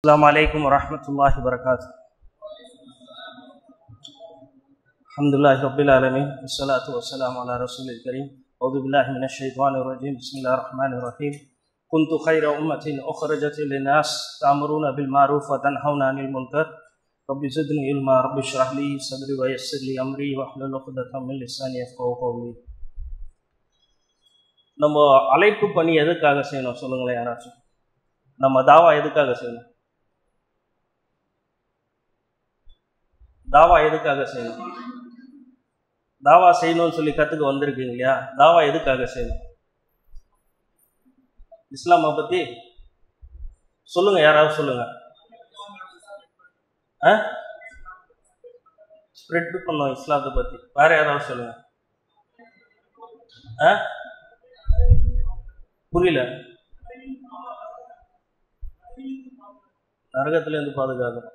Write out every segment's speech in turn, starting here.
السلام عليكم ورحمة الله وبركاته الحمد لله رب العالمين والصلاة والسلام على رسول الكريم أعوذ بالله من الشيطان الرجيم بسم الله الرحمن الرحيم كنت خير أمة أخرجت للناس تأمرون بالمعروف وتنهون عن المنكر رب زدني علما رب اشرح لي صدري ويسر لي أمري واحلل عقدة من لساني يفقهوا قولي நம்ம அழைப்பு பணி எதுக்காக செய்யணும் சொல்லுங்களேன் யாராச்சும் நம்ம தாவா எதுக்காக செய்யணும் தாவா எதுக்காக செய்யணும் தாவா செய்யணும்னு சொல்லி கற்றுக்க வந்திருக்கீங்க இல்லையா தாவா எதுக்காக செய்யணும் இஸ்லாமை பற்றி சொல்லுங்க யாராவது சொல்லுங்க ஆ ஸ்ப்ரெட் பண்ணோம் இஸ்லாத்தை பற்றி வேற யாராவது சொல்லுங்க ஆ புரியல நரகத்திலேருந்து பாதுகாக்கணும்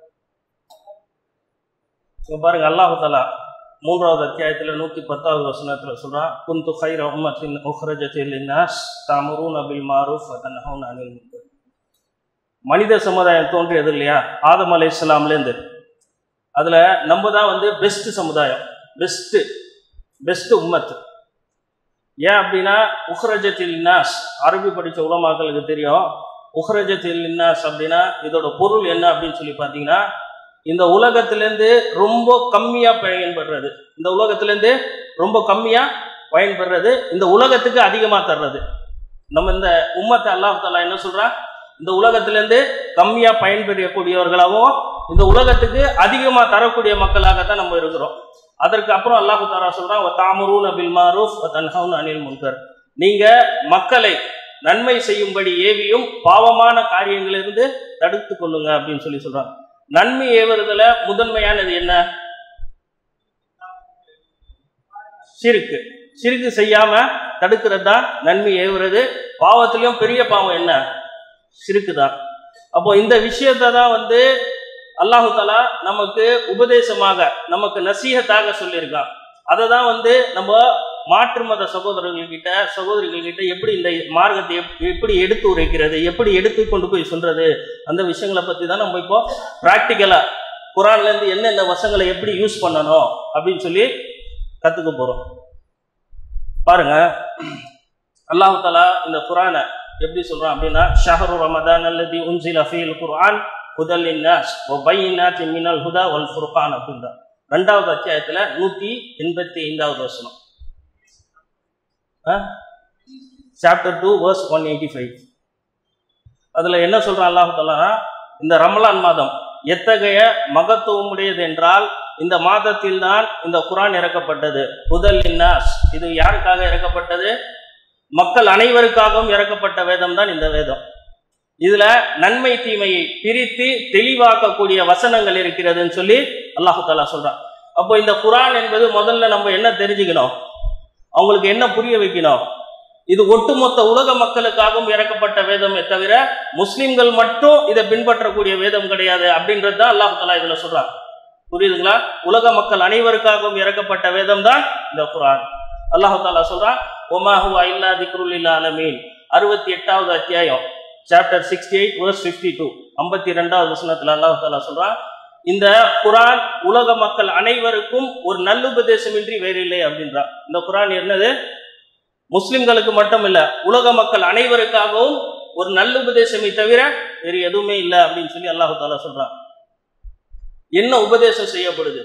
இங்க பாருங்க அல்லாஹு தலா மூன்றாவது அத்தியாயத்தில் நூற்றி பத்தாவது வசனத்தில் சொல்கிறான் குந்து ஹைர உம்மத்தின் உஹ்ரஜத்தில் நாஸ் தாமரூன் அபில் மாரூஃப் தன்ஹவுன் அனில் முன்கர் மனித சமுதாயம் தோன்றியது இல்லையா ஆதம் அலை இஸ்லாம்லேருந்து அதில் நம்ம தான் வந்து பெஸ்ட் சமுதாயம் பெஸ்ட்டு பெஸ்ட்டு உம்மத்து ஏன் அப்படின்னா உஹ்ரஜத்தில் நாஸ் அரபி படித்த உலமாக்களுக்கு தெரியும் உஹ்ரஜத்தில் நாஸ் அப்படின்னா இதோட பொருள் என்ன அப்படின்னு சொல்லி பார்த்தீங்கன்னா இந்த உலகத்திலேருந்து ரொம்ப கம்மியாக பயன்படுறது இந்த உலகத்திலேருந்து ரொம்ப கம்மியாக பயன்படுறது இந்த உலகத்துக்கு அதிகமாக தர்றது நம்ம இந்த உம்மத்தை அல்லாஹாலா என்ன சொல்றா இந்த உலகத்திலேருந்து கம்மியாக பயன்பெறக்கூடியவர்களாகவும் இந்த உலகத்துக்கு அதிகமாக தரக்கூடிய மக்களாகத்தான் நம்ம இருக்கிறோம் அதற்கு அப்புறம் அல்லாஹு தாரா சொல்றான் தாமரூன் அபில் மாரூஃப் தன்ஹவுன் அனில் முன்கர் நீங்க மக்களை நன்மை செய்யும்படி ஏவியும் பாவமான காரியங்களிலிருந்து தடுத்து கொள்ளுங்க அப்படின்னு சொல்லி சொல்றாங்க நன்மை ஏவுறதுல முதன்மையானது என்ன சிறுக்கு சிறுக்கு செய்யாம தடுக்கிறது தான் நன்மை ஏவுறது பாவத்திலையும் பெரிய பாவம் என்ன சிறுக்கு தான் அப்போ இந்த விஷயத்தை தான் வந்து அல்லாஹு தாலா நமக்கு உபதேசமாக நமக்கு நசீகத்தாக சொல்லியிருக்கான் அதை தான் வந்து நம்ம மாற்று மத சகோதரர்கள்கிட்ட சகோதரிகள்கிட்ட எப்படி இந்த மார்க்கத்தை எப்படி எடுத்து உரைக்கிறது எப்படி எடுத்து கொண்டு போய் சொல்றது அந்த விஷயங்களை பற்றி தான் நம்ம இப்போ ப்ராக்டிக்கலாக குரான்லேருந்து என்னென்ன வசங்களை எப்படி யூஸ் பண்ணணும் அப்படின்னு சொல்லி கற்றுக்க போகிறோம் பாருங்க அல்லாஹு தாலா இந்த குரானை எப்படி சொல்கிறான் அப்படின்னா ஷஹரு ரமதான் அல்லது உன்சில் அஃபீல் குர்ஆன் ஹுதல் இன்னாஸ் ஓ பையினாத் மினல் ஹுதா ஒல் ஃபுர்கான் அப்படின்றான் ரெண்டாவது அத்தியாயத்தில் நூற்றி எண்பத்தி ஐந்தாவது வசனம் chapter two verse one eighty five அதில் என்ன சொல்கிறான் அல்லாஹாலா இந்த ரமலான் மாதம் எத்தகைய மகத்துவம் உடையது என்றால் இந்த மாதத்தில் தான் இந்த குரான் இறக்கப்பட்டது புதல் இன்னாஸ் இது யாருக்காக இறக்கப்பட்டது மக்கள் அனைவருக்காகவும் இறக்கப்பட்ட வேதம் தான் இந்த வேதம் இதுல நன்மை தீமையை பிரித்து தெளிவாக்கக்கூடிய வசனங்கள் இருக்கிறதுன்னு சொல்லி அல்லாஹு தாலா சொல்றான் அப்போ இந்த குரான் என்பது முதல்ல நம்ம என்ன தெரிஞ்சுக்கணும் அவங்களுக்கு என்ன புரிய வைக்கணும் இது ஒட்டுமொத்த உலக மக்களுக்காகவும் இறக்கப்பட்ட வேதமே தவிர முஸ்லிம்கள் மட்டும் இதை பின்பற்றக்கூடிய வேதம் கிடையாது அப்படின்றது தான் அல்லாஹு தாலா இதுல சொல்றான் புரியுதுங்களா உலக மக்கள் அனைவருக்காகவும் இறக்கப்பட்ட வேதம் தான் இந்த குரான் அல்லாஹு தாலா சொல்றான் ஒமாஹு இல்லா திக்ருல் அலமீன் அறுபத்தி எட்டாவது அத்தியாயம் chapter sixty eight verse fifty two ஐம்பத்தி ரெண்டாவது வசனத்தில் அல்லாஹ் தாலா சொல்றான் இந்த குரான் உலக மக்கள் அனைவருக்கும் ஒரு நல்லுபதேசமின்றி வேறு இல்லை அப்படின்றான் இந்த குரான் என்னது முஸ்லிம்களுக்கு மட்டும் இல்ல உலக மக்கள் அனைவருக்காகவும் ஒரு நல்லுபதேசமை தவிர வேறு எதுவுமே இல்லை அப்படின்னு சொல்லி அல்லாஹு தாலா சொல்றான் என்ன உபதேசம் செய்யப்படுது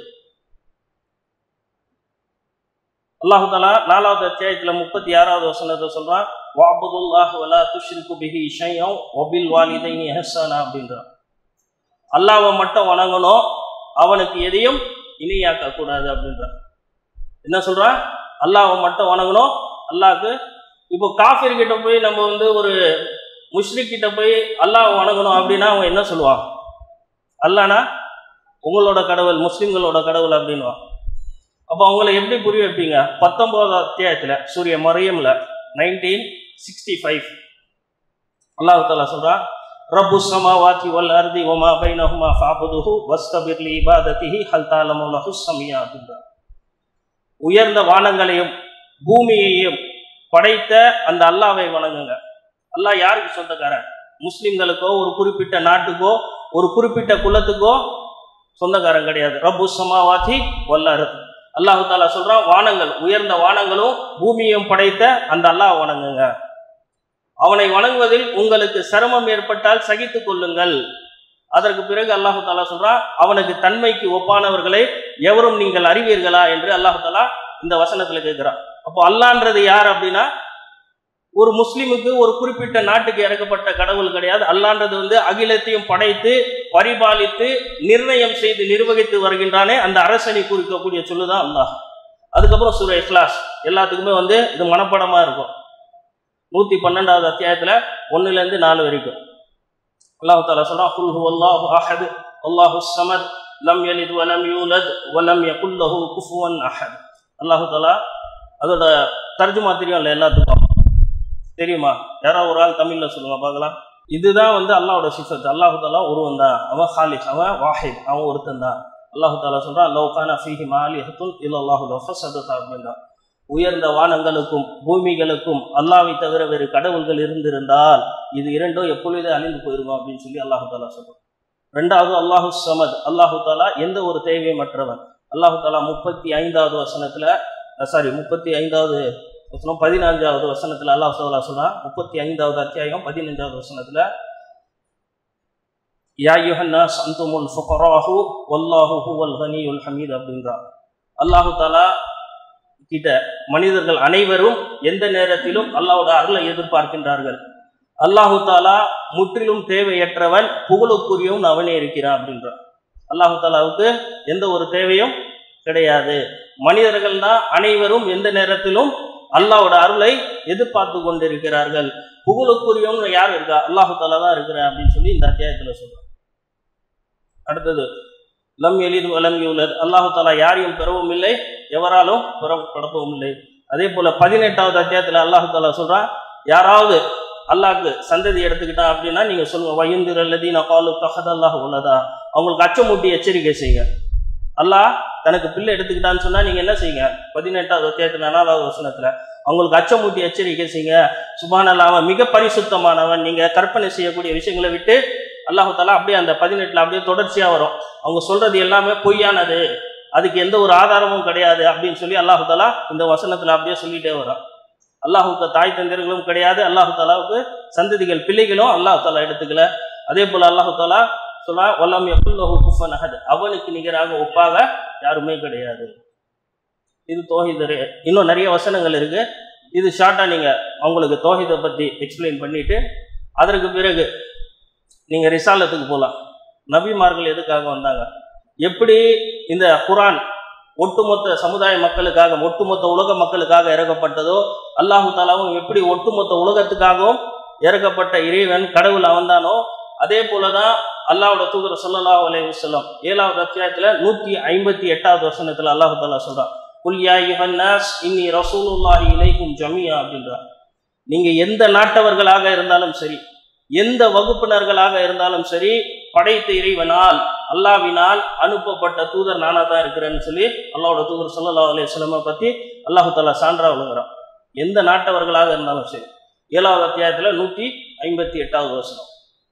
அல்லாஹு தாலா நாலாவது அத்தியாயத்துல முப்பத்தி ஆறாவது வசனத்தை சொல்றான் வாபுதுல்லாஹ் வலா துஷ்ரிகு பிஹி ஷையம் ஒபில் வாலிதைனி எஹசானா அப்படின்றான் அல்லாவை மட்டும் வணங்கணும் அவனுக்கு எதையும் இணையாக்க கூடாது அப்படின்றான் என்ன சொல்றான் அல்லாவை மட்டும் வணங்கணும் அல்லாஹ்க்கு இப்போ காஃபிர் கிட்ட போய் நம்ம வந்து ஒரு முஷ்ரிக் கிட்ட போய் அல்லாஹ் வணங்கணும் அப்படின்னா அவன் என்ன சொல்லுவான் அல்லானா உங்களோட கடவுள் முஸ்லிம்களோட கடவுள் அப்படின்வான் அப்போ அவங்கள எப்படி புரிய வைப்பீங்க பத்தொன்பதாவது அத்தியாயத்தில் சூரிய மரியம்ல நைன்டீன் சிக்ஸ்டி ஃபைவ் அல்லாஹு தாலா சொல்றான் ரப்பு சமாவாத்தி வல் அர்தி ஒமா பைனஹுமா ஃபாபுதுஹு வஸ்தபிர் லி இபாதத்திஹி ஹல் தாலமு லஹு சமியா அப்படின்றார் உயர்ந்த வானங்களையும் பூமியையும் படைத்த அந்த அல்லாவை வணங்குங்க அல்லாஹ் யாருக்கு சொந்தக்காரன் முஸ்லிம்களுக்கோ ஒரு குறிப்பிட்ட நாட்டுக்கோ ஒரு குறிப்பிட்ட குலத்துக்கோ சொந்தக்காரன் கிடையாது ரப்பு சமாவாதி வல்லாரு அல்லாஹு தாலா சொல்றான் வானங்கள் உயர்ந்த வானங்களும் பூமியும் படைத்த அந்த அல்லாஹ் வணங்குங்க அவனை வணங்குவதில் உங்களுக்கு சிரமம் ஏற்பட்டால் சகித்துக் கொள்ளுங்கள் அதற்கு பிறகு அல்லாஹு தாலா சொல்றான் அவனுக்கு தன்மைக்கு ஒப்பானவர்களை எவரும் நீங்கள் அறிவீர்களா என்று அல்லாஹு தாலா இந்த வசனத்துல கேட்கிறான் அப்போ அல்லான்றது யார் அப்படின்னா ஒரு முஸ்லிமுக்கு ஒரு குறிப்பிட்ட நாட்டுக்கு இறக்கப்பட்ட கடவுள் கிடையாது அல்லான்றது வந்து அகிலத்தையும் படைத்து பரிபாலித்து நிர்ணயம் செய்து நிர்வகித்து வருகின்றானே அந்த அரசனை குறிக்கக்கூடிய சொல்லுதான் அல்லாஹ் அதுக்கப்புறம் சூர இஸ்லாஸ் எல்லாத்துக்குமே வந்து இது மனப்படமா இருக்கும் நூத்தி பன்னெண்டாவது அத்தியாயத்துல ஒண்ணுல இருந்து நாலு வரைக்கும் அல்லாஹ் தாலா சொல்றான் குல் ஹுவல்லாஹு அஹத் அல்லாஹு ஸமத் லம் யலித் வலம் யூலத் வலம் யகுல் லஹு குஃபுவன் அஹத் அல்லாஹ் தாலா அதோட தர்ஜுமா தெரியும்ல எல்லாத்துக்கும் தெரியுமா யாராவது ஒரு ஆள் தமிழ்ல சொல்லுங்க பார்க்கலாம் இதுதான் வந்து அல்லாஹ்வோட சிஃபத் அல்லாஹு தாலா ஒருவன் தான் அவன் ஹாலிக் அவன் வாஹித் அவன் ஒருத்தன் தான் அல்லாஹு தாலா சொல்றான் லவ் கான ஃபீஹி மாலிஹத்துன் இல்லல்லாஹு லஃபஸதத் அப்படின்றான் உயர்ந்த வானங்களுக்கும் பூமிகளுக்கும் அல்லாவை தவிர வேறு கடவுள்கள் இருந்திருந்தால் இது இரண்டும் எப்பொழுதே அழிந்து போயிருக்கும் அப்படின்னு சொல்லி அல்லாஹு தாலா சொல்றான் ரெண்டாவது அல்லாஹு சமத் அல்லாஹு தாலா எந்த ஒரு தேவையமற்றவன் அல்லாஹு தாலா முப்பத்தி ஐந்தாவது வசனத்துல சாரி முப்பத்தி ஐந்தாவது வசனம் பதினஞ்சாவது வசனத்துல அல்லாஹ் தாலா சொல்றான் முப்பத்தி ஐந்தாவது அத்தியாயம் பதினஞ்சாவது வசனத்துல யா யுஹன்னாஸ் அந்துமுல் ஃபுகராஹு வல்லாஹு ஹுவல் கனியுல் ஹமீத் அப்படின்றான் அல்லாஹு தாலா கிட்ட மனிதர்கள் அனைவரும் எந்த நேரத்திலும் அல்லாஹ்வோட அருளை எதிர்பார்க்கின்றார்கள் அல்லாஹு தாலா முற்றிலும் தேவையற்றவன் புகழுக்குரியவன் அவனே இருக்கிறான் அப்படின்றான் அல்லாஹு தாலாவுக்கு எந்த ஒரு தேவையும் கிடையாது மனிதர்கள் தான் அனைவரும் எந்த நேரத்திலும் அல்லாஹ்வோட அருளை எதிர்பார்த்து கொண்டிருக்கிறார்கள் புகழுக்குரியவன் யார் இருக்கா அல்லாஹு தாலா தான் இருக்கிறான் அப்படின்னு சொல்லி இந்த அத்தியாயத்துல சொல்றான் அடுத்தது லம் எலிது வலம் யூலத் அல்லாஹு தாலா யாரையும் பெறவும் இல்லை எவராலும் பெறப்படவும் இல்லை அதே போல பதினெட்டாவது அத்தியாயத்துல அல்லாஹு தாலா சொல்றான் யாராவது அல்லாஹ்க்கு சந்ததி எடுத்துக்கிட்டான் அப்படின்னா நீங்க சொல்லுங்க வயுந்திர அல்லதீன காலு தஹத் அல்லாஹ் உள்ளதா அவங்களுக்கு அச்சமூட்டி எச்சரிக்கை செய்யுங்க அல்லாஹ் தனக்கு பிள்ளை எடுத்துக்கிட்டான்னு சொன்னா நீங்க என்ன செய்யுங்க பதினெட்டாவது அத்தியாயத்துல நாலாவது வசனத்துல அவங்களுக்கு அச்சமூட்டி எச்சரிக்கை செய்யுங்க சுபான் அவன் மிக பரிசுத்தமானவன் நீங்க கற்பனை செய்யக்கூடிய விஷயங்களை விட்டு அல்லாஹு தாலா அப்படியே அந்த பதினெட்டுல அப்படியே தொடர்ச்சியா வரும் அவங்க சொல்றது எல்லாமே பொய்யானது அதுக்கு எந்த ஒரு ஆதாரமும் கிடையாது அப்படின்னு சொல்லி அல்லாஹு தாலா இந்த வசனத்துல அப்படியே சொல்லிட்டே வரும் அல்லாஹுக்கு தாய் தந்தர்களும் கிடையாது அல்லாஹு தாலாவுக்கு சந்ததிகள் பிள்ளைகளும் அல்லாஹு தாலா எடுத்துக்கல அதே போல அல்லாஹு தாலா சொல்லா வல்லம் எப்புல்லஹு குஃபன் அஹத் அவனுக்கு நிகராக ஒப்பாக யாருமே கிடையாது இது தோஹிதர் இன்னும் நிறைய வசனங்கள் இருக்கு இது ஷார்ட்டா நீங்க அவங்களுக்கு தோஹிதை பத்தி எக்ஸ்பிளைன் பண்ணிட்டு அதற்கு பிறகு நீங்க ரிசாலத்துக்கு போகலாம் நபிமார்கள் எதுக்காக வந்தாங்க எப்படி இந்த குரான் ஒட்டுமொத்த சமுதாய மக்களுக்காக ஒட்டுமொத்த உலக மக்களுக்காக இறக்கப்பட்டதோ அல்லாஹு தாலாவும் எப்படி ஒட்டுமொத்த உலகத்துக்காகவும் இறக்கப்பட்ட இறைவன் கடவுள் அவன்தானோ அதே போலதான் அல்லாஹோட தூதர் சொல்லலாஹு அலைஹி வஸல்லம் ஏழாவது அத்தியாயத்துல நூத்தி ஐம்பத்தி எட்டாவது வசனத்துல அல்லாஹு தாலா சொல்றான் குல் யா யுஹன்னாஸ் இன்னி ரசூலுல்லாஹி இலைக்கும் ஜமியா அப்படின்றான் நீங்க எந்த நாட்டவர்களாக இருந்தாலும் சரி எந்த வகுப்பினர்களாக இருந்தாலும் சரி படைத்த இறைவனால் அல்லாவினால் அனுப்பப்பட்ட தூதர் நானா தான் இருக்கிறேன்னு சொல்லி அல்லாவோட தூதர் சல்லா அலைய பத்தி அல்லாஹு தாலா சான்றா விழுங்குறான் எந்த நாட்டவர்களாக இருந்தாலும் சரி ஏழாவது அத்தியாயத்துல நூத்தி ஐம்பத்தி எட்டாவது வருஷம்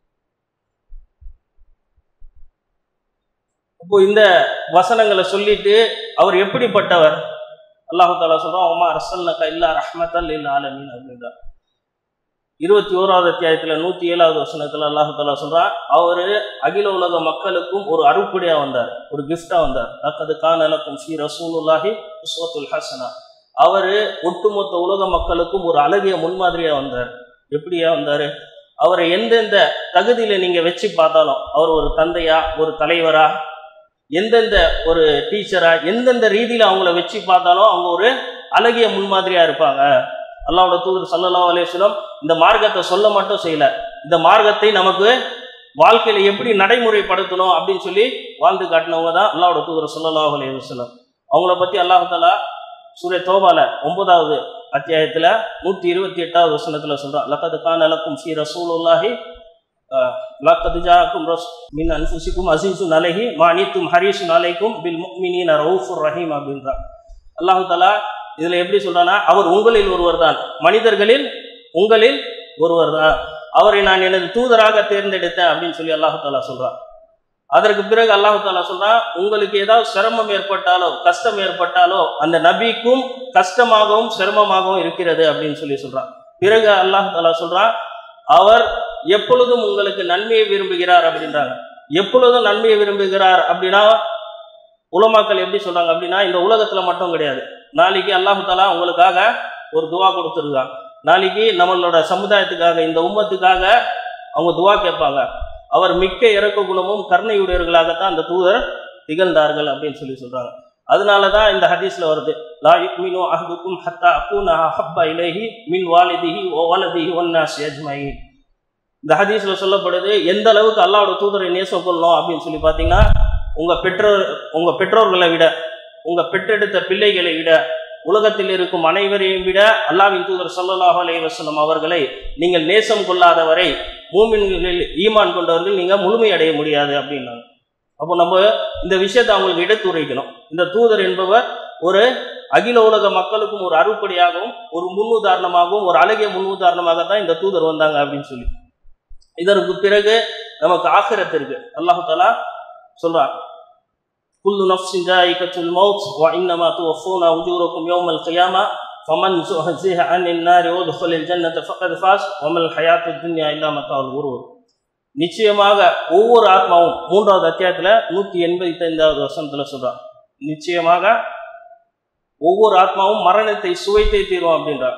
இப்போ இந்த வசனங்களை சொல்லிட்டு அவர் எப்படிப்பட்டவர் அல்லாஹு தாலா சொல்றான் ஒமா ரசல்னக்கா இல்லா ரஹ்மத்தல் இல்ல ஆலமீன் அப்படின்றார் இருபத்தி ஓராவது அத்தியாயத்துல நூத்தி ஏழாவது வசனத்துல அல்லாஹு தாலா சொல்றான் அவரு அகில உலக மக்களுக்கும் ஒரு அருப்படியா வந்தார் ஒரு கிஃப்டா வந்தார் அக்கது கானலக்கும் ஸ்ரீ ரசூலுல்லாஹி உஸ்வத்துல் ஹசனா அவரு ஒட்டுமொத்த உலக மக்களுக்கும் ஒரு அழகிய முன்மாதிரியா வந்தார் எப்படியா வந்தாரு அவரை எந்தெந்த தகுதியில நீங்க வச்சு பார்த்தாலும் அவர் ஒரு தந்தையா ஒரு தலைவரா எந்தெந்த ஒரு டீச்சரா எந்தெந்த ரீதியில அவங்கள வச்சு பார்த்தாலும் அவங்க ஒரு அழகிய முன்மாதிரியா இருப்பாங்க அல்லாவோட தூதர் சல்லல்லா அலேஸ்லம் இந்த மார்க்கத்தை சொல்ல மட்டும் செய்யல இந்த மார்க்கத்தை நமக்கு வாழ்க்கையில எப்படி நடைமுறைப்படுத்தணும் அப்படின்னு சொல்லி வாழ்ந்து காட்டினவங்க தான் அல்லாவோட தூதர் சல்லல்லா அலேஸ்லம் அவங்கள பத்தி அல்லாஹாலா சூரிய தோபால ஒன்பதாவது அத்தியாயத்துல நூத்தி இருபத்தி எட்டாவது வசனத்துல சொல்றான் லக்கது கான் அலக்கும் ஸ்ரீ ரசூலுல்லாஹி லக்கது ஜாக்கும் ரஸ் மின் அன்ஃபுசிக்கும் அசீசுன் அலைஹி மானித்தும் ஹரீசுன் அலைக்கும் பில் முக்மினின் ரவுஃபுர் ரஹீம் அப்படின்றான் அல்லாஹு தாலா இதுல எப்படி சொல்றானா அவர் உங்களில் ஒருவர் தான் மனிதர்களில் உங்களில் ஒருவர் தான் அவரை நான் எனது தூதராக தேர்ந்தெடுத்தேன் அப்படின்னு சொல்லி அல்லாஹு தாலா சொல்றான் அதற்கு பிறகு அல்லாஹு தாலா சொல்றான் உங்களுக்கு ஏதாவது சிரமம் ஏற்பட்டாலோ கஷ்டம் ஏற்பட்டாலோ அந்த நபிக்கும் கஷ்டமாகவும் சிரமமாகவும் இருக்கிறது அப்படின்னு சொல்லி சொல்றான் பிறகு அல்லாஹ் தாலா சொல்றான் அவர் எப்பொழுதும் உங்களுக்கு நன்மையை விரும்புகிறார் அப்படின்றாங்க எப்பொழுதும் நன்மையை விரும்புகிறார் அப்படின்னா உலமாக்கள் எப்படி சொல்றாங்க அப்படின்னா இந்த உலகத்துல மட்டும் கிடையாது நாளைக்கு அல்லாஹு தாலா உங்களுக்காக ஒரு துவா கொடுத்துருக்காங்க நாளைக்கு நம்மளோட சமுதாயத்துக்காக இந்த உம்மத்துக்காக அவங்க துவா கேட்பாங்க அவர் மிக்க இறக்க குணமும் கருணையுடையவர்களாகத்தான் அந்த தூதர் திகழ்ந்தார்கள் அப்படின்னு சொல்லி சொல்றாங்க அதனால தான் இந்த ஹதீஸ்ல வருது லா யுக்மினு அஹதுக்கும் ஹத்தா அக்கூன ஹப்பா இலேஹி மின் வாலிதிஹி ஓ வலதிஹி ஒன்னாசி அஜ்மயின் இந்த ஹதீஸ்ல சொல்லப்படுது எந்த அளவுக்கு அல்லாவோட தூதரை நேசம் கொள்ளணும் அப்படின்னு சொல்லி பார்த்தீங்கன்னா உங்க பெற்றோர் உங்க பெற்றோர்களை விட உங்க பெற்றெடுத்த பிள்ளைகளை விட உலகத்தில் இருக்கும் அனைவரையும் விட அல்லாவின் தூதர் ஸல்லல்லாஹு அலைஹி வஸல்லம் அவர்களை நீங்கள் நேசம் கொள்ளாதவரை மூமின்களில் ஈமான் கொண்டவர்கள் நீங்க முழுமை அடைய முடியாது அப்படின்னாங்க அப்போ நம்ம இந்த விஷயத்தை அவங்களுக்கு எடுத்துரைக்கணும் இந்த தூதர் என்பவர் ஒரு அகில உலக மக்களுக்கும் ஒரு அறுப்படையாகவும் ஒரு முன்னுதாரணமாகவும் ஒரு அழகிய முன்னுதாரணமாக தான் இந்த தூதர் வந்தாங்க அப்படின்னு சொல்லி இதற்கு பிறகு நமக்கு ஆகிரத்து இருக்கு அல்லாஹு தாலா சொல்றான் குல்லு நஃப்ஸின் ஜாயிகத்துல் மௌத் வ இன்னமா துவஃபூன உஜூரக்கும் யௌமல் கியாமா ஃபமன் சுஹஸிஹ அனின் நாரி வதுஃபலில் ஜன்னத ஃபக்கத் ஃபாஸ் வமல் ஹயாத்துத் துன்யா இல்லா மத்தாவுல் குரூர் நிச்சயமாக ஒவ்வொரு ஆத்மாவும் மூன்றாவது அத்தியாயத்துல நூத்தி எண்பத்தி ஐந்தாவது வசனத்துல சொல்றான் நிச்சயமாக ஒவ்வொரு ஆத்மாவும் மரணத்தை சுவைத்தே தீரும் அப்படின்றார்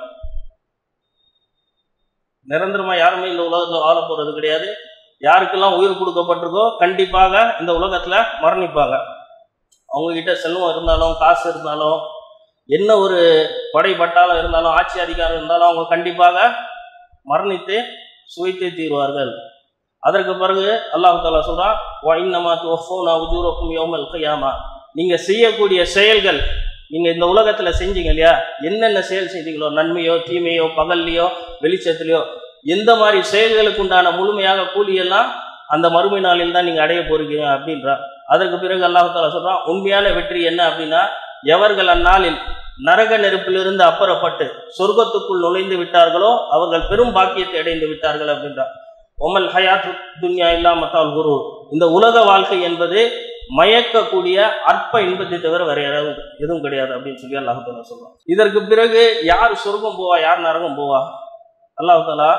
நிரந்தரமா யாருமே இந்த உலகத்துல வாழ போறது கிடையாது யாருக்கெல்லாம் உயிர் கொடுக்கப்பட்டிருக்கோ கண்டிப்பாக இந்த உலகத்துல மரணிப்பாங்க அவங்க கிட்ட செல்வம் இருந்தாலும் காசு இருந்தாலும் என்ன ஒரு படை பட்டாளம் இருந்தாலும் ஆட்சி அதிகாரம் இருந்தாலும் அவங்க கண்டிப்பாக மரணித்து சுவைத்தே தீர்வார்கள் அதற்கு பிறகு அல்லாஹு தாலா சொல்றான் வைன்னமா துவஃபோனா உஜூரக்கும் யோமல் கையாமா நீங்க செய்யக்கூடிய செயல்கள் நீங்க இந்த உலகத்துல செஞ்சீங்க இல்லையா என்னென்ன செயல் செய்தீங்களோ நன்மையோ தீமையோ பகல்லையோ வெளிச்சத்திலையோ எந்த மாதிரி செயல்களுக்கு உண்டான முழுமையாக கூலியெல்லாம் அந்த மறுமை நாளில் தான் நீங்க அடைய போறீங்க அப்படின்றார் அதற்கு பிறகு அல்லாஹு தாலா சொல்றான் உண்மையான வெற்றி என்ன அப்படின்னா எவர்கள் அந்நாளில் நரக நெருப்பிலிருந்து அப்புறப்பட்டு சொர்க்கத்துக்குள் நுழைந்து விட்டார்களோ அவர்கள் பெரும் பாக்கியத்தை அடைந்து விட்டார்கள் அப்படின்றார் ஒமல் ஹயாத் துன்யா இல்லா மத்தால் குரு இந்த உலக வாழ்க்கை என்பது மயக்கக்கூடிய அற்ப இன்பத்தை தவிர வேற யாராவது எதுவும் கிடையாது அப்படின்னு சொல்லி அல்லாஹு தாலா சொல்றான் இதற்கு பிறகு யார் சொர்க்கம் போவா யார் நரகம் போவா அல்லாஹு தாலா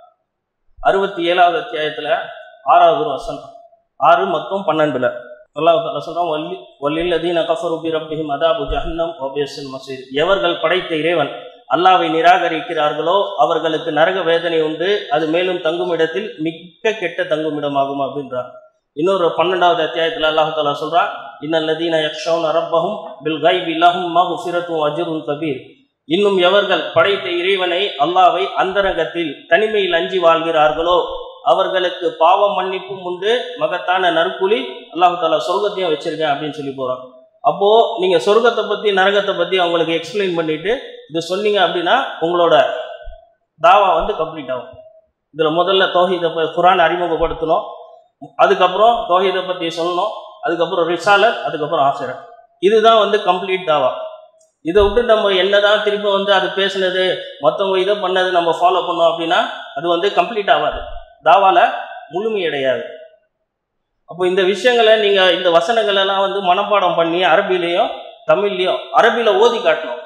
அறுபத்தி ஏழாவது அத்தியாயத்துல ஆறாவது வசனம் ஆறு மற்றும் பன்னெண்டுல அல்லாஹ் தாலா சொல்றான் வல்லி வல்லில்லதீன கஃபரு பி ரப்பிஹிம் அதாபு ஜஹன்னம் வபியஸுல் மசீர் எவர்கள் படைத்த இறைவன் அல்லாவை நிராகரிக்கிறார்களோ அவர்களுக்கு நரக வேதனை உண்டு அது மேலும் தங்கும் இடத்தில் மிக்க கெட்ட தங்குமிடமாகும் அப்படின்றார் இன்னொரு பன்னெண்டாவது அத்தியாயத்தில் அல்லாஹு தாலா சொல்றான் இன்னல்லதீன யக்ஷௌன் அரப்பஹும் பில் கைபி லஹும் மகுஃபிரத்தும் அஜ்ருன் கபீர் இன்னும் எவர்கள் படைத்த இறைவனை அல்லாவை அந்தரங்கத்தில் தனிமையில் அஞ்சி வாழ்கிறார்களோ அவர்களுக்கு பாவம் மன்னிப்பும் உண்டு மகத்தான நற்குழி அல்லாஹு தாலா சொர்க்கத்தையும் வச்சிருக்கேன் அப்படின்னு சொல்லி போறான் அப்போ நீங்க சொர்க்கத்தை பத்தி நரகத்தை பத்தி அவங்களுக்கு எக்ஸ்பிளைன் பண்ணிட்டு இது சொன்னீங்க அப்படின்னா உங்களோட தாவா வந்து கம்ப்ளீட் ஆகும் இதுல முதல்ல தோஹீதை ப- குர்ஆன் அறிமுகப்படுத்தணும் அதுக்கப்புறம் தோஹீதை பத்தி சொல்லணும் அதுக்கப்புறம் ரிசாலர் அதுக்கப்புறம் ஆசிரியர் இதுதான் வந்து கம்ப்ளீட் தாவா இதை விட்டு நம்ம என்னதான் திருப்பி வந்து அது பேசுனது மற்றவங்க இதை பண்ணது நம்ம ஃபாலோ பண்ணோம் அப்படின்னா அது வந்து கம்ப்ளீட் ஆகாது தாவால முழுமையடையாது அப்போ இந்த விஷயங்களை நீங்க இந்த வசனங்கள் எல்லாம் வந்து மனப்பாடம் பண்ணி அரபிலையும் தமிழ்லையும் அரபில ஓதி காட்டணும்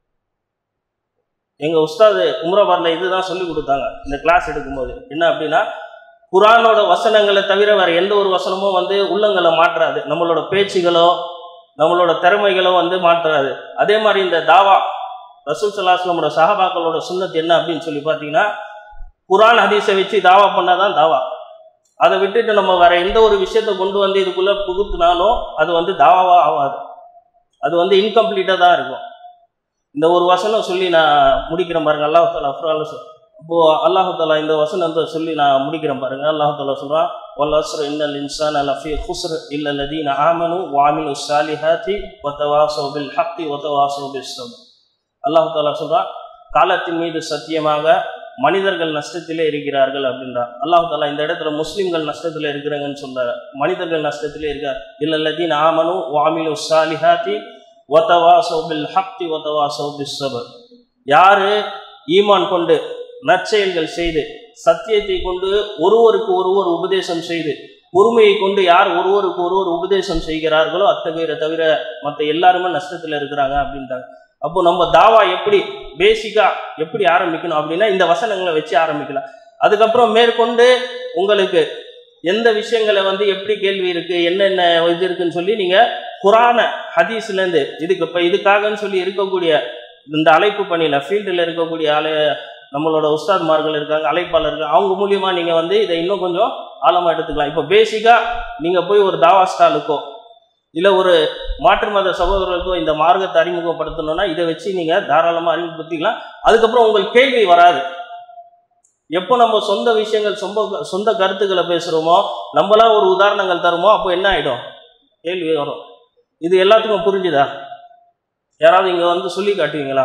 எங்க உஸ்தாது உம்ராபாத்ல இதுதான் சொல்லி கொடுத்தாங்க இந்த கிளாஸ் எடுக்கும்போது என்ன அப்படின்னா குரானோட வசனங்களை தவிர வேற எந்த ஒரு வசனமும் வந்து உள்ளங்களை மாற்றாது நம்மளோட பேச்சுகளோ நம்மளோட திறமைகளோ வந்து மாற்றாது அதே மாதிரி இந்த தாவா ரசூல் சல்லாஸ்லமோட சஹாபாக்களோட சுன்னத் என்ன அப்படின்னு சொல்லி பார்த்தீங்கன்னா குரான் ஹதீஸை வச்சு தாவா பண்ணாதான் தாவா அதை விட்டுட்டு நம்ம வேற எந்த ஒரு விஷயத்தை கொண்டு வந்து இதுக்குள்ள புகுத்துனாலும் அது வந்து தாவாவா ஆகாது அது வந்து இன்கம்ப்ளீட்டாக தான் இருக்கும் இந்த ஒரு வசனம் சொல்லி நான் முடிக்கிறேன் பாருங்க அல்லாஹ் தாலா அஃப்ரால சொல் இப்போ அல்லாஹு தாலா இந்த வசனத்தை சொல்லி நான் முடிக்கிறேன் பாருங்க அல்லாஹு தாலா சொல்றான் வல் அஸ்ர் இன்னல் இன்சான லஃபி குஸ்ர் இல்ல லதீன ஆமனு வாமினு சாலிஹாத்தி வத்தவாசோ பில் ஹக்தி வத்தவாசோ பில் சப் அல்லாஹு தாலா சொல்றான் காலத்தின் மீது சத்தியமாக மனிதர்கள் நஷ்டத்திலே இருக்கிறார்கள் அப்படின்றார் அல்லாஹு தாலா இந்த இடத்துல முஸ்லிம்கள் நஷ்டத்தில் இருக்கிறாங்கன்னு சொல்றாரு மனிதர்கள் நஷ்டத்திலே இருக்கார் இல்ல லதீன ஆமனு வாமினு சாலிஹாத்தி ஒத்தவாசோ பில் ஹக்தி ஒத்தவாசோ பில் சபர் யாரு ஈமான் கொண்டு நற்செயல்கள் செய்து சத்தியத்தை கொண்டு ஒருவருக்கு ஒருவர் உபதேசம் செய்து பொறுமையை கொண்டு யார் ஒருவருக்கு ஒருவர் உபதேசம் செய்கிறார்களோ அத்தகைய தவிர மற்ற எல்லாருமே நஷ்டத்துல இருக்கிறாங்க அப்படின்றாங்க அப்போ நம்ம தாவா எப்படி பேசிக்கா எப்படி ஆரம்பிக்கணும் அப்படின்னா இந்த வசனங்களை வச்சு ஆரம்பிக்கலாம் அதுக்கப்புறம் மேற்கொண்டு உங்களுக்கு எந்த விஷயங்களை வந்து எப்படி கேள்வி இருக்கு என்னென்ன இது இருக்குன்னு சொல்லி நீங்க குரான ஹதீஸ்ல இருந்து இதுக்கு இப்ப இதுக்காகன்னு சொல்லி இருக்கக்கூடிய இந்த அழைப்பு பணியில ஃபீல்டில் இருக்கக்கூடிய அலை நம்மளோட உஸ்தாத்மார்கள் இருக்காங்க அழைப்பாளர்கள் அவங்க மூலியமா நீங்க வந்து இதை இன்னும் கொஞ்சம் ஆழமா எடுத்துக்கலாம் இப்போ பேசிக்கா நீங்க போய் ஒரு தாவா ஸ்டாலுக்கோ இல்ல ஒரு மாற்று மத சகோதரர்களுக்கோ இந்த மார்க்கத்தை அறிமுகப்படுத்தணும்னா இதை வச்சு நீங்க தாராளமா அறிமுகப்படுத்திக்கலாம் அதுக்கப்புறம் உங்களுக்கு கேள்வி வராது எப்போ நம்ம சொந்த விஷயங்கள் சொந்த சொந்த கருத்துக்களை பேசுறோமோ நம்மளா ஒரு உதாரணங்கள் தருமோ அப்போ என்ன ஆயிடும் கேள்வி வரும் இது எல்லாத்துக்கும் புரிஞ்சுதா யாராவது இங்க வந்து சொல்லி காட்டுவீங்களா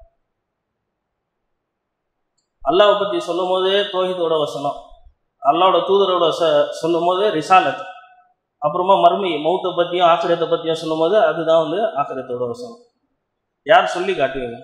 அல்லாவை பத்தி சொல்லும் போது தோஹிதோட வசனம் அல்லாவோட தூதரோட ச சொல்லும் போது ரிசாலத் அப்புறமா மறுமை மௌத்தை பத்தியும் ஆக்கிரத்தை பத்தியும் சொல்லும் போது அதுதான் வந்து ஆக்கிரத்தோட வசனம் யார் சொல்லி காட்டுவீங்க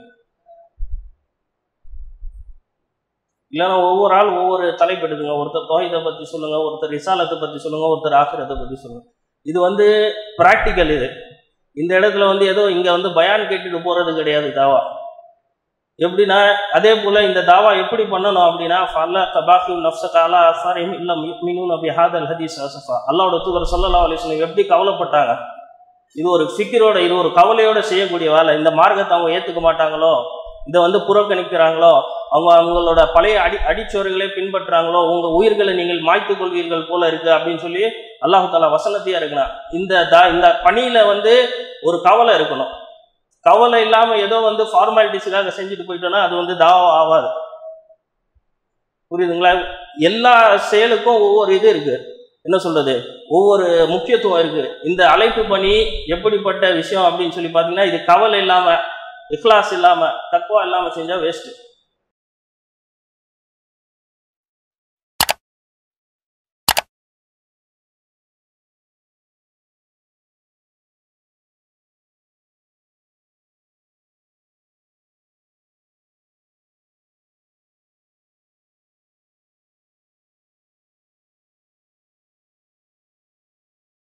இல்லைன்னா ஒவ்வொரு ஆள் ஒவ்வொரு தலைப்பு எடுக்குங்க ஒருத்தர் தோஹிதை பத்தி சொல்லுங்க ஒருத்தர் ரிசாலத்தை பத்தி சொல்லுங்க ஒருத்தர் ஆக்கிரத்தை பத்தி சொல்லுங்க இது வந்து பிராக்டிக்கல் இது இந்த இடத்துல வந்து ஏதோ இங்க வந்து பயான் கேட்டுட்டு போறது கிடையாது தாவா எப்படின்னா அதே போல இந்த தாவா எப்படி பண்ணணும் அப்படின்னா ஃபல்லா தபாஃபி நஃப்ஸ காலா அஃபாரிம் இல்ல மினூன் அபி ஹாதல் ஹதீஸ் அசஃபா அல்லாவோட தூதர் ஸல்லல்லாஹு அலைஹி வஸல்லம் எப்படி கவலைப்பட்டாங்க இது ஒரு ஃபிக்கிரோட இது ஒரு கவலையோட செய்யக்கூடிய வேலை இந்த மார்க்கத்தை அவங்க ஏத்துக்க மாட்டாங்களோ இதை வந்து புறக்கணிக்கிறாங்களோ அவங்க அவங்களோட பழைய அடி அடிச்சோறுகளை பின்பற்றுறாங்களோ உங்க உயிர்களை நீங்கள் மாய்த்து கொள்வீர்கள் போல இருக்கு அப்படின்னு சொல்லி அல்லாஹு தாலா வசனத்தையா இருக்கணும் இந்த தா இந்த பணியில வந்து ஒரு கவலை இருக்கணும் கவலை இல்லாம ஏதோ வந்து ஃபார்மாலிட்டிஸுக்காக செஞ்சுட்டு போயிட்டோம்னா அது வந்து தாவா ஆகாது புரியுதுங்களா எல்லா செயலுக்கும் ஒவ்வொரு இது இருக்கு என்ன சொல்றது ஒவ்வொரு முக்கியத்துவம் இருக்கு இந்த அழைப்பு பணி எப்படிப்பட்ட விஷயம் அப்படின்னு சொல்லி பார்த்தீங்கன்னா இது கவலை இல்லாம இக்லாஸ் இல்லாம தக்குவா இல்லாம செஞ்சா வேஸ்ட்